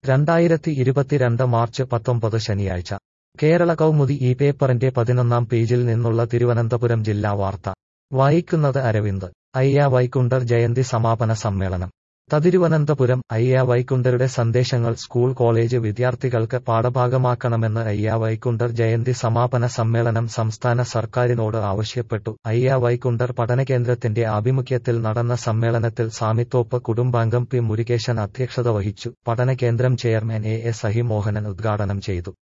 രണ്ടായിരത്തി ഇരുപത്തിരണ്ട് മാർച്ച് പത്തൊമ്പത് ശനിയാഴ്ച കേരള കൗമുദി ഈ പേപ്പറിന്റെ പതിനൊന്നാം പേജിൽ നിന്നുള്ള തിരുവനന്തപുരം ജില്ലാ വാർത്ത വായിക്കുന്നത് അരവിന്ദ് അയ്യ വൈകുണ്ഠർ ജയന്തി സമാപന സമ്മേളനം തതിരുവനന്തപുരം അയ്യ വൈകുണ്ഠരുടെ സന്ദേശങ്ങൾ സ്കൂൾ കോളേജ് വിദ്യാർത്ഥികൾക്ക് പാഠഭാഗമാക്കണമെന്ന് അയ്യ വൈകുണ്ഠർ ജയന്തി സമാപന സമ്മേളനം സംസ്ഥാന സർക്കാരിനോട് ആവശ്യപ്പെട്ടു അയ്യ വൈകുണ്ഠർ പഠനകേന്ദ്രത്തിന്റെ ആഭിമുഖ്യത്തിൽ നടന്ന സമ്മേളനത്തിൽ സാമിത്തോപ്പ് കുടുംബാംഗം പി മുരുകേശൻ അധ്യക്ഷത വഹിച്ചു പഠനകേന്ദ്രം ചെയർമാൻ എ എസ് അഹിമോഹനൻ ഉദ്ഘാടനം ചെയ്തു